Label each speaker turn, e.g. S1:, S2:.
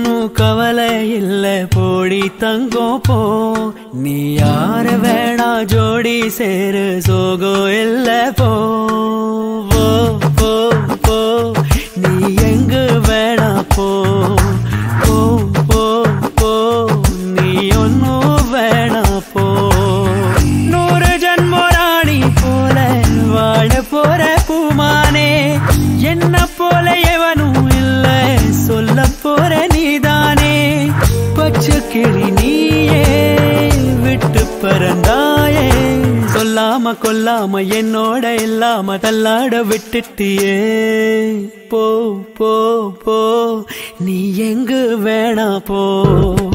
S1: ஒன்னும் கவலை இல்ல போடி தங்கம் போ நீ யார வேணா ஜோடி சேரு சோகோ இல்ல போ போ, போ போ நீ எங்க வேணா போ போ போ போ நீ ஒன்னும் வேணா போ நூறு ஜன்மோ ராணி போல வாழ போற பூமானே என்ன போல எவனும் இல்ல சொல்ல போற நீதானே பச்சை கிளி நீயே விட்டு பறந்தாயே சொல்லாம கொல்லாம என்னோட இல்லாம தள்ளாட விட்டுட்டியே போ போ போ நீ எங்க வேணா போ